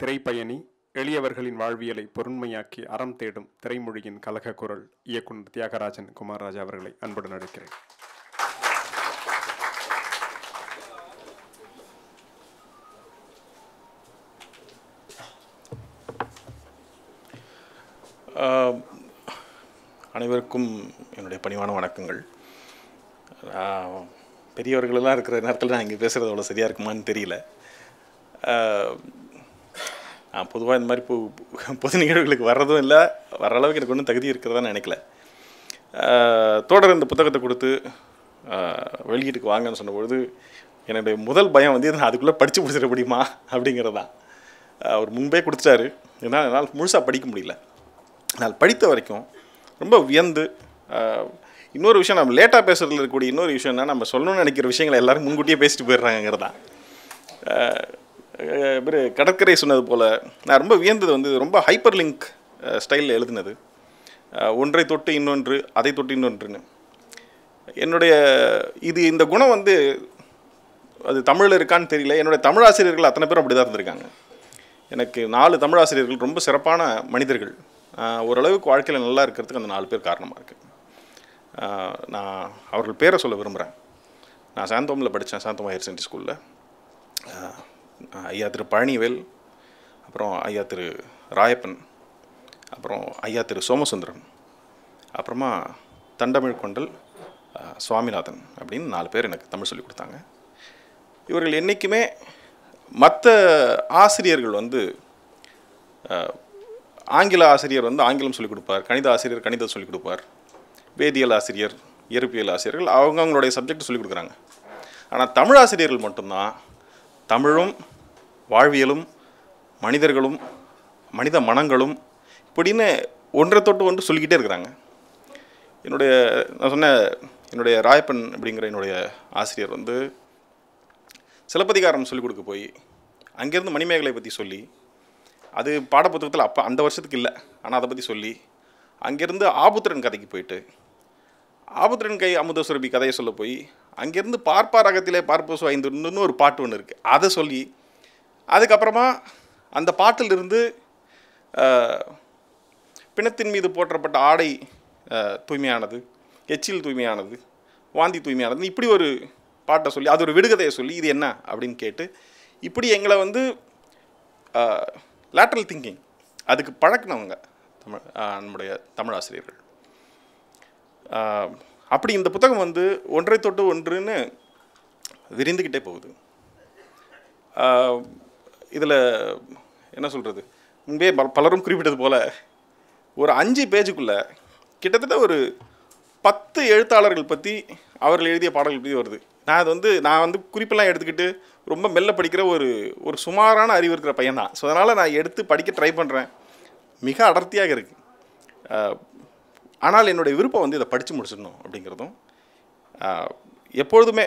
திரைப்பயணி எளியவர்களின் வாழ்வியலை பொருண்மையாக்கி அறம் தேடும் திரைமொழியின் கலக குரல் இயக்குனர் தியாகராஜன் குமாரராஜா அவர்களை அன்புடன் அழைக்கிறேன் ஆஹ், அனைவருக்கும் என்னுடைய பணிவான வணக்கங்கள் ஆஹ், பெரியவர்களெல்லாம் இருக்கிற நேரத்தில் நான் இங்கே பேசுகிறது அவ்வளோ சரியாக இருக்குமான்னு தெரியல ஆஹ், நான் பொதுவாக இந்த மாதிரி பொ பொது நிகழ்வுகளுக்கு வர்றதும் இல்லை வர அளவுக்கு எனக்கு ஒன்றும் தகுதி இருக்கிறதா நினைக்கல ஆஹ், தொடர் இந்த புத்தகத்தை கொடுத்து ஆஹ், வெளியீட்டுக்கு வாங்கன்னு சொன்னபொழுது என்னுடைய முதல் பயம் வந்து நான் அதுக்குள்ளே படித்து முடிச்சிட முடியுமா அப்படிங்கிறது தான் அவர் முன்பே கொடுத்துட்டாரு என்னால் என்னால் முழுசாக படிக்க முடியல நான் படித்த வரைக்கும் ரொம்ப வியந்து ஆஹ், இன்னொரு விஷயம் நம்ம லேட்டாக பேசுறதுல இருக்கக்கூடிய இன்னொரு விஷயம் என்ன நம்ம சொல்லணும்னு நினைக்கிற விஷயங்களை எல்லாரும் முன்கூட்டியே பேசிட்டு போயிடுறாங்கிறது தான் இவர் கடற்கரை சொன்னது போல் நான் ரொம்ப வியந்தது வந்து ரொம்ப ஹைப்பர் லிங்க் ஸ்டைலில் எழுதினது ஆஹ், ஒன்றை தொட்டு இன்னொன்று அதை தொட்டு இன்னொன்றுன்னு என்னுடைய இது இந்த குணம் வந்து அது தமிழில் இருக்கான்னு தெரியல என்னுடைய தமிழ் ஆசிரியர்கள் அத்தனை பேரும் அப்படி தான் இருந்திருக்காங்க எனக்கு நாலு தமிழ் ஆசிரியர்கள் ரொம்ப சிறப்பான மனிதர்கள் ஆஹ் ஓரளவுக்கு வாழ்க்கையில் நல்லா இருக்கிறதுக்கு அந்த நாலு பேர் காரணமாக இருக்குது நான் அவர்கள் பேரை சொல்ல விரும்புகிறேன் நான் சாந்தோமில் படித்தேன் சாந்தோம் ஹையர் செகண்டரி ஸ்கூலில் ஐயா திரு பழனிவேல் அப்புறம் ஐயா திரு ராயப்பன் அப்புறம் ஐயா திரு சோமசுந்தரம் அப்புறமா தண்டமிழ் கொண்டல் ஆஹ் சுவாமிநாதன் அப்படின்னு நாலு பேர் எனக்கு தமிழ் சொல்லி கொடுத்தாங்க இவர்கள் என்றைக்குமே மற்ற ஆசிரியர்கள் வந்து அஹ், ஆங்கில ஆசிரியர் வந்து ஆங்கிலம் சொல்லிக் கொடுப்பார் கணித ஆசிரியர் கணிதம் சொல்லிக் கொடுப்பார் வேதியியல் ஆசிரியர் இயற்பியல் ஆசிரியர்கள் அவங்க அவங்களுடைய சப்ஜெக்ட் சொல்லிக் கொடுக்குறாங்க ஆனால் தமிழ் ஆசிரியர்கள் மட்டும்தான் தமிழும் வாழ்வியலும் மனிதர்களும் மனித மனங்களும் இப்படின்னு ஒன்றை தொட்டு ஒன்று சொல்லிக்கிட்டே இருக்கிறாங்க என்னுடைய நான் சொன்ன என்னுடைய ராயப்பன் அப்படிங்கிற என்னுடைய ஆசிரியர் வந்து சிலப்பதிகாரம் சொல்லிக் கொடுக்க போய் அங்கேருந்து மணிமேகலை பற்றி சொல்லி அது பாடப்புத்தகத்தில் அப்போ அந்த வருஷத்துக்கு இல்லை ஆனால் அதை பற்றி சொல்லி அங்கேருந்து ஆபுத்திரன் கதைக்கு போயிட்டு ஆபுத்திரன் கை அமுத சுரபி கதையை சொல்ல போய் அங்கேருந்து பார்ப்பார் அகத்திலே பார்ப்போசு ஐந்துன்னு ஒரு பாட்டு ஒன்று இருக்குது அதை சொல்லி அதுக்கப்புறமா அந்த பாட்டிலிருந்து ஆஹ், பிணத்தின் மீது போற்றப்பட்ட ஆடை ஆஹ், தூய்மையானது எச்சில் தூய்மையானது வாந்தி தூய்மையானது இப்படி ஒரு பாட்டை சொல்லி அது ஒரு விடுகதையை சொல்லி இது என்ன அப்படின்னு கேட்டு இப்படி எங்களை வந்து லேட்ரல் திங்கிங் அதுக்கு பழக்கினவங்க தமிழ் ஆஹ், நம்முடைய தமிழ் ஆசிரியர்கள் ஆஹ், அப்படி இந்த புத்தகம் வந்து ஒன்றை தொட்டு ஒன்றுன்னு விரிந்துக்கிட்டே போகுது இதில் என்ன சொல்கிறது முன்பே பல- பலரும் குறிப்பிட்டது போல் ஒரு அஞ்சு பேஜுக்குள்ளே கிட்டத்தட்ட ஒரு பத்து எழுத்தாளர்கள் பற்றி அவர்கள் எழுதிய பாடல்கள் பற்றி வருது நான் அது வந்து நான் வந்து குறிப்பெல்லாம் எடுத்துக்கிட்டு ரொம்ப மெல்ல படிக்கிற ஒரு ஒரு சுமாரான அறிவு இருக்கிற பையன் தான் ஸோ அதனால் நான் எடுத்து படிக்க ட்ரை பண்ணுறேன் மிக அடர்த்தியாக இருக்குது ஆனால் என்னுடைய விருப்பம் வந்து இதை படித்து முடிச்சிடணும் அப்படிங்கிறதும் ஆஹ், எப்பொழுதுமே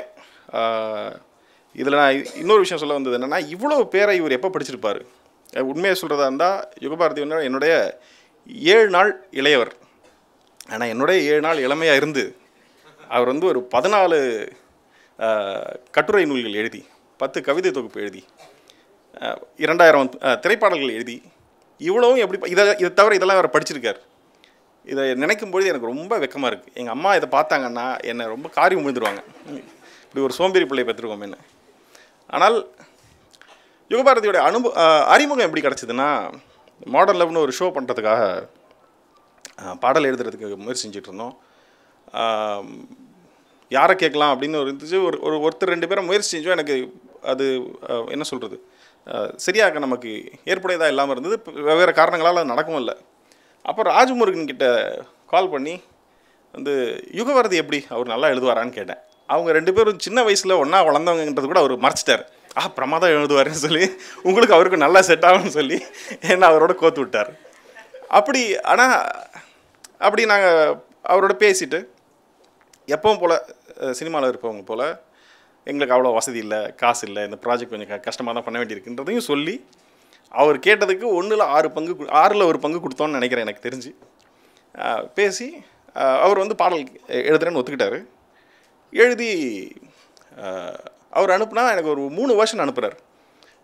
இதில் நான் இன்னொரு விஷயம் சொல்ல வந்தது என்னென்னா இவ்வளோ பேரை இவர் எப்போ படிச்சிருப்பார் அஹ் உண்மையை சொல்கிறதா இருந்தால் யுகபாரதி வந்து என்னுடைய ஏழு நாள் இளையவர் ஆனால் என்னுடைய ஏழு நாள் இளமையாக இருந்து அவர் வந்து ஒரு பதினாலு ஆஹ், கட்டுரை நூல்கள் எழுதி பத்து கவிதை தொகுப்பு எழுதி ஆஹ், இரண்டாயிரம் ஆஹ், திரைப்பாடல்கள் எழுதி இவ்வளவும் எப்படி ப- இதை இதை தவிர இதெல்லாம் அவர் படிச்சிருக்கார் இதை நினைக்கும் பொழுது எனக்கு ரொம்ப வெக்கமாக இருக்குது எங்கள் அம்மா இதை பார்த்தாங்கன்னா என்னை ரொம்ப காரி விழுந்துருவாங்க இப்படி ஒரு சோம்பேறி பிள்ளை பெற்றுருக்கோமேன்னு ஆனால் யுகபாரதியோட அனுபவ ஆஹ், அறிமுகம் எப்படி கிடச்சிதுன்னா மாடர்ன் லவ்னு ஒரு ஷோ பண்ணுறதுக்காக ஆஹ், பாடல் எழுதுறதுக்கு முயற்சி செஞ்சுட்டு இருந்தோம் ஆம், யாரை கேட்கலாம் அப்படின்னு ஒரு இருந்துச்சு ஒரு ஒரு ஒருத்தர் ரெண்டு பேரும் முயற்சி செஞ்சோம் எனக்கு அது ஆஹ், என்ன சொல்கிறது சரியாக நமக்கு ஏற்புடையதாக இல்லாமல் இருந்தது இப்ப வெவ்வேறு காரணங்களால் அது நடக்கவும் இல்லை அப்போ ராஜமுருகன் கிட்ட கால் பண்ணி வந்து யுகவரதி எப்படி அவர் நல்லா எழுதுவாரான்னு கேட்டேன் அவங்க ரெண்டு பேரும் சின்ன வயசில் ஒன்றா வளர்ந்தவங்கன்றது கூட அவர் மறைச்சிட்டார் ஆ பிரமாதம் எழுதுவாருன்னு சொல்லி உங்களுக்கு அவருக்கு நல்லா செட் ஆகும்னு சொல்லி என்ன அவரோட கோத்து விட்டார் அப்படி ஆனால் அப்படி நாங்கள் அவரோட பேசிட்டு எப்பவும் போல் சினிமாவில் இருப்பவங்க போல் எங்களுக்கு அவ்வளோ வசதி இல்லை காசு இல்லை இந்த ப்ராஜெக்ட் கொஞ்சம் க கஷ்டமாக தான் பண்ண வேண்டியிருக்குன்றதையும் சொல்லி அவர் கேட்டதுக்கு ஒன்றில் ஆறு பங்கு கு- ஆறில் ஒரு பங்கு கொடுத்தோன்னு நினைக்கிறேன் எனக்கு தெரிஞ்சு ஆஹ் பேசி ஆஹ் அவர் வந்து பாடல் எழுதுறேன்னு ஒத்துக்கிட்டாரு எழுதி ஆஹ் அவர் அனுப்புனா எனக்கு ஒரு மூணு வருஷன் அனுப்புகிறார்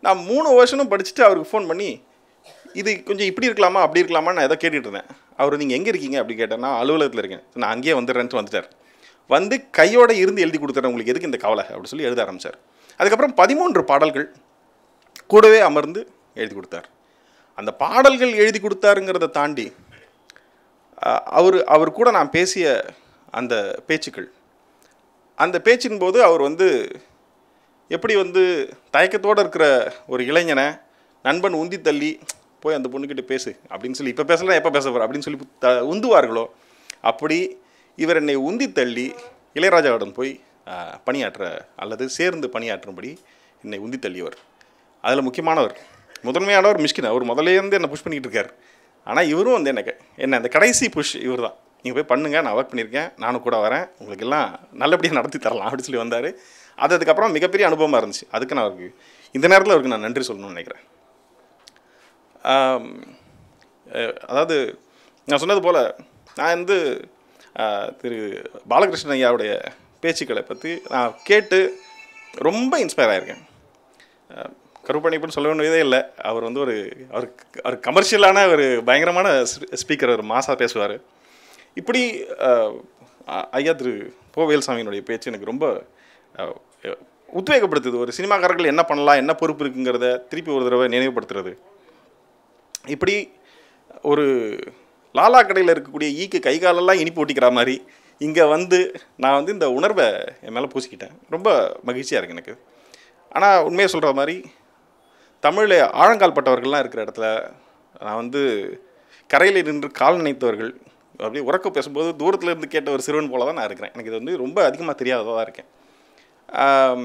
நான் மூணு வருஷனும் படிச்சுட்டு அவருக்கு ஃபோன் பண்ணி இது கொஞ்சம் இப்படி இருக்கலாமா அப்படி இருக்கலாமா நான் ஏதோ கேட்டுட்டு இருந்தேன் அவர் நீங்கள் எங்கே இருக்கீங்க அப்படி கேட்டேன் நான் அலுவலகத்தில் இருக்கேன் நான் அங்கேயே வந்துடுறேன்ட்டு வந்துட்டார் வந்து கையோட இருந்து எழுதி கொடுத்துறேன் உங்களுக்கு எதுக்கு இந்த கவலை அப்படி சொல்லி எழுத ஆரம்பித்தார் அதுக்கப்புறம் பதிமூன்று பாடல்கள் கூடவே அமர்ந்து எழுதி கொடுத்தார் அந்த பாடல்கள் எழுதி கொடுத்தாருங்கிறத தாண்டி அஹ், அவர் அவர் கூட நான் பேசிய அந்த பேச்சுக்கள் அந்த பேச்சின் போது அவர் வந்து எப்படி வந்து தயக்கத்தோடு இருக்கிற ஒரு இளைஞனை நண்பன் உந்தி தள்ளி போய் அந்த பொண்ணுக்கிட்ட பேசு அப்படின்னு சொல்லி இப்போ பேசலாம் எப்போ பேச போகிற அப்படின்னு சொல்லி த உந்துவார்களோ அப்படி இவர் என்னை உந்தி தள்ளி இளையராஜாவிடம் போய் ஆஹ், பணியாற்ற அல்லது சேர்ந்து பணியாற்றும்படி என்னை உந்தி தள்ளியவர் அதில் முக்கியமானவர் முதன்மையானவர் மிஷ்கின் அவர் முதல்லேருந்து என்னை புஷ் பண்ணிக்கிட்டு இருக்கார் ஆனால் இவரும் வந்து எனக்கு என்ன அந்த கடைசி புஷ் இவர் தான் நீங்கள் போய் பண்ணுங்க நான் ஒர்க் பண்ணியிருக்கேன் நானும் கூட வரேன் உங்களுக்கு எல்லாம் நல்லபடியாக நடத்தி தரலாம் அப்படின்னு சொல்லி வந்தார் அது அதுக்கப்புறம் மிகப்பெரிய அனுபவமாக இருந்துச்சு அதுக்கு நான் அவருக்கு இந்த நேரத்தில் அவருக்கு நான் நன்றி சொல்லணும்னு நினைக்கிறேன் ஆம், அஹ், அதாவது நான் சொன்னது போல் நான் வந்து ஆஹ், திரு பாலகிருஷ்ணன் ஐயாவுடைய பேச்சுக்களை பற்றி நான் கேட்டு ரொம்ப இன்ஸ்பயர் ஆயிருக்கேன் அஹ், கருப்பணிப்புன்னு சொல்ல வேண்டியதே இல்லை அவர் வந்து ஒரு அவர் அவர் கமர்ஷியலான ஒரு பயங்கரமான ஸ்பீக்கர் அவர் மாசாக பேசுவார் இப்படி அஹ், அ- ஐயா திரு போ வேல்சாமியினுடைய பேச்சு எனக்கு ரொம்ப அஹ், உத்வேகப்படுத்துது ஒரு சினிமாக்காரர்கள் என்ன பண்ணலாம் என்ன பொறுப்பு இருக்குங்கிறத திருப்பி ஒரு தடவை நினைவுபடுத்துறது இப்படி ஒரு லாலா கடையில் இருக்கக்கூடிய ஈக்கு கை காலெல்லாம் இனிப்பு ஒட்டிக்கிற மாதிரி இங்கே வந்து நான் வந்து இந்த உணர்வை என் மேலே பூசிக்கிட்டேன் ரொம்ப மகிழ்ச்சியாக இருக்கு எனக்கு ஆனால் உண்மையை சொல்கிற மாதிரி தமிழில் ஆழங்கால் பட்டவர்கள்லாம் இருக்கிற இடத்துல நான் வந்து கரையில் நின்று கால் நினைத்தவர்கள் அப்படியே உறக்க பேசும்போது தூரத்தில் இருந்து கேட்ட ஒரு சிறுவன் போல தான் நான் இருக்கிறேன் எனக்கு இது வந்து ரொம்ப அதிகமாக தெரியாததாக தான் இருக்கேன் ஆம்,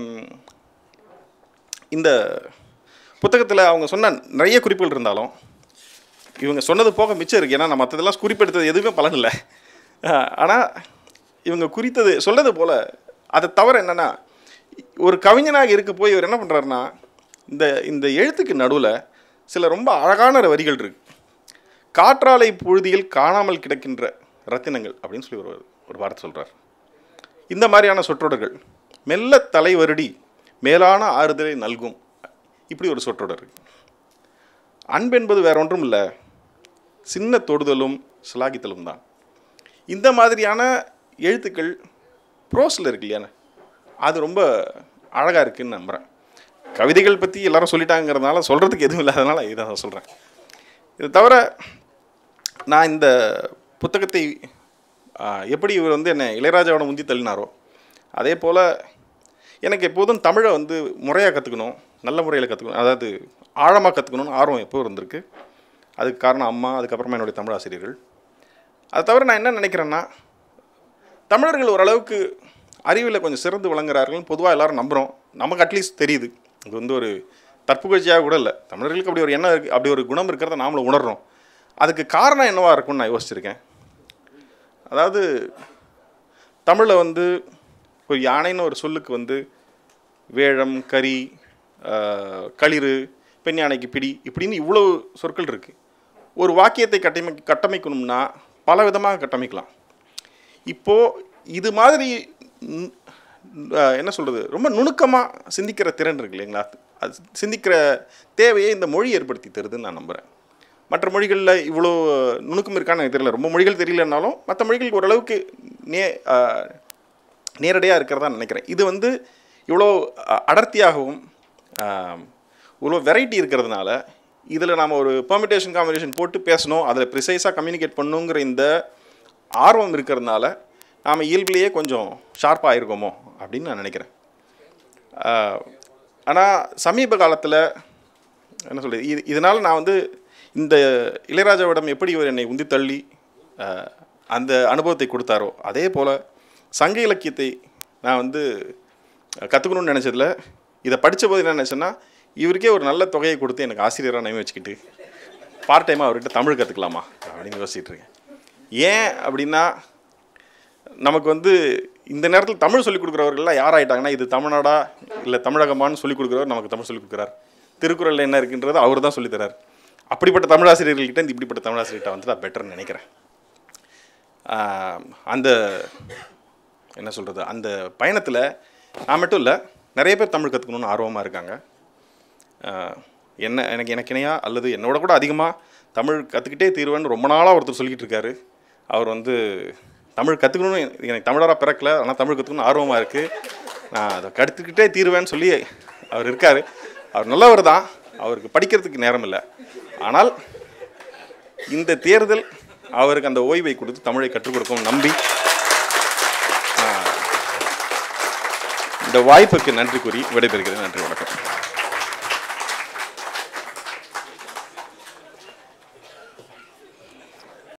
இந்த புத்தகத்தில் அவங்க சொன்ன நிறைய குறிப்புகள் இருந்தாலும் இவங்க சொன்னது போக மிச்சம் இருக்குது ஏன்னா நான் மற்றதெல்லாம் குறிப்பெடுத்தது எதுவுமே பலன் இல்லை ஆனால் இவங்க குறித்தது சொல்றது போல் அதை தவிர என்னென்னா ஒரு கவிஞனாக இருக்க போய் இவர் என்ன பண்ணுறாருன்னா இந்த இந்த எழுத்துக்கு நடுவில் சில ரொம்ப அழகான வரிகள் இருக்கு காற்றாலை புழுதியில் காணாமல் கிடக்கின்ற ரத்தினங்கள் அப்படின்னு சொல்லி ஒரு ஒரு வார்த்தை சொல்கிறார் இந்த மாதிரியான சொற்றொடர்கள் மெல்ல தலைவருடி மேலான ஆறுதலை நல்கும் இப்படி ஒரு சொற்றொடர் இருக்கு அன்பென்பது வேற ஒன்றும் இல்லை சின்ன தொடுதலும் சிலாகித்தலும் தான் இந்த மாதிரியான எழுத்துக்கள் ப்ரோஸில் இருக்கு இல்லையா அது ரொம்ப அழகாக இருக்குன்னு நம்புகிறேன் கவிதைகள் பற்றி எல்லாரும் சொல்லிட்டாங்கிறதுனால சொல்கிறதுக்கு எதுவும் இல்லாதனால இதை நான் சொல்கிறேன் இது தவிர நான் இந்த புத்தகத்தை ஆ, எப்படி இவர் வந்து என்னை இளையராஜாவோட முந்தி தள்ளினாரோ அதே போல் எனக்கு எப்போதும் தமிழை வந்து முறையாக கற்றுக்கணும் நல்ல முறையில் கற்றுக்கணும் அதாவது ஆழமாக கற்றுக்கணும்னு ஆர்வம் எப்போ இருந்திருக்கு அதுக்கு காரணம் அம்மா அதுக்கப்புறமா என்னுடைய தமிழ் ஆசிரியர்கள் அது தவிர நான் என்ன நினைக்கிறேன்னா தமிழர்கள் ஓரளவுக்கு அறிவில் கொஞ்சம் சிறந்து விளங்குறார்கள் பொதுவாக எல்லாரும் நம்புகிறோம் நமக்கு அட்லீஸ்ட் தெரியுது இது வந்து ஒரு தற்புகழ்ச்சியாக கூட இல்லை தமிழர்களுக்கு அப்படி ஒரு எண்ணம் இருக்குது அப்படி ஒரு குணம் இருக்கிறத நாமளும் உணர்றோம் அதுக்கு காரணம் என்னவா இருக்கும்னு நான் யோசிச்சிருக்கேன் அதாவது தமிழில் வந்து ஒரு யானைன்னு ஒரு சொல்லுக்கு வந்து வேழம் கரி ஆஹ், களிறு பெண் யானைக்கு பிடி இப்படின்னு இவ்வளோ சொற்கள் இருக்குது ஒரு வாக்கியத்தை கட்டமை கட்டமைக்கணும்னா பல விதமாக கட்டமைக்கலாம் இப்போது இது மாதிரி நு- ஆஹ், என்ன சொல்கிறது ரொம்ப நுணுக்கமாக சிந்திக்கிற திறன் இருக்கு இல்லைங்களா அது சிந்திக்கிற தேவையை இந்த மொழி ஏற்படுத்தி தருதுன்னு நான் நம்புகிறேன் மற்ற மொழிகளில் இவ்வளோ நுணுக்கம் இருக்கான்னு எனக்கு தெரியல ரொம்ப மொழிகள் தெரியலனாலும் மற்ற மொழிகள் ஓரளவுக்கு நே நேரடியாக இருக்கிறதா நினைக்கிறேன் இது வந்து இவ்வளோ அ- அடர்த்தியாகவும் ஆம், இவ்வளோ வெரைட்டி இருக்கிறதுனால இதில் நாம் ஒரு பெர்மிட்டேஷன் காம்பினேஷன் போட்டு பேசணும் அதில் ப்ரிசைஸாக கம்யூனிகேட் பண்ணுங்கிற இந்த ஆர்வம் இருக்கிறதுனால நாம் இயல்பிலேயே கொஞ்சம் ஷார்ப்பாக ஆயிருக்கோமோ அப்படின்னு நான் நினைக்கிறேன் ஆனால் சமீப காலத்தில் என்ன சொல்கிறது இது இதனால் நான் வந்து இந்த இளையராஜாவிடம் எப்படி இவர் என்னை உந்தி தள்ளி ஆஹ், அந்த அனுபவத்தை கொடுத்தாரோ அதே போல் சங்க இலக்கியத்தை நான் வந்து கற்றுக்கணும்னு நினச்சதில் இதை படித்த போது என்ன நினச்சேன்னா இவருக்கே ஒரு நல்ல தொகையை கொடுத்து எனக்கு ஆசிரியராக நியமி வச்சுக்கிட்டு பார்ட் டைமாக அவர்கிட்ட தமிழ் கற்றுக்கலாமா அப்படின்னு யோசிச்சுட்டு இருக்கேன் ஏன் அப்படின்னா நமக்கு வந்து இந்த நேரத்தில் தமிழ் சொல்லிக் கொடுக்குறவர்கள்லாம் யார் ஆயிட்டாங்கன்னா இது தமிழ்நாடா இல்லை தமிழகமான்னு சொல்லிக் கொடுக்குறவர் நமக்கு தமிழ் சொல்லிக் கொடுக்குறார் திருக்குறளில் என்ன இருக்குன்றது அவர் தான் சொல்லித் தரார் அப்படிப்பட்ட தமிழாசிரியர்கள்கிட்ட இந்த இப்படிப்பட்ட தமிழாசிரியர்கிட்ட வந்து நான் பெட்டர்னு நினைக்கிறேன் ஆஹ் அந்த என்ன சொல்கிறது அந்த பயணத்தில் நான் மட்டும் இல்லை நிறைய பேர் தமிழ் கற்றுக்கணும்னு ஆர்வமாக இருக்காங்க ஆஹ், என்ன எனக்கு எனக்கு இணையா அல்லது என்னோட கூட அதிகமாக தமிழ் கற்றுக்கிட்டே தீருவேன்னு ரொம்ப நாளாக ஒருத்தர் சொல்லிக்கிட்டு இருக்காரு அவர் வந்து தமிழ் கற்றுக்கணும்னு எனக்கு தமிழராக பிறக்கல ஆனால் தமிழ் கற்றுக்கணும்னு ஆர்வமாக இருக்குது நான் அதை கற்றுக்கிட்டே தீருவேன்னு சொல்லி அவர் இருக்கார் அவர் நல்லவர் தான் அவருக்கு படிக்கிறதுக்கு நேரம் இல்லை ஆனால் இந்த தேர்தல் அவருக்கு அந்த ஓய்வை கொடுத்து தமிழை கற்றுக் கொடுக்கும் நம்பி ஆஹ், இந்த வாய்ப்புக்கு நன்றி கூறி விடைபெறுகிறேன் நன்றி வணக்கம்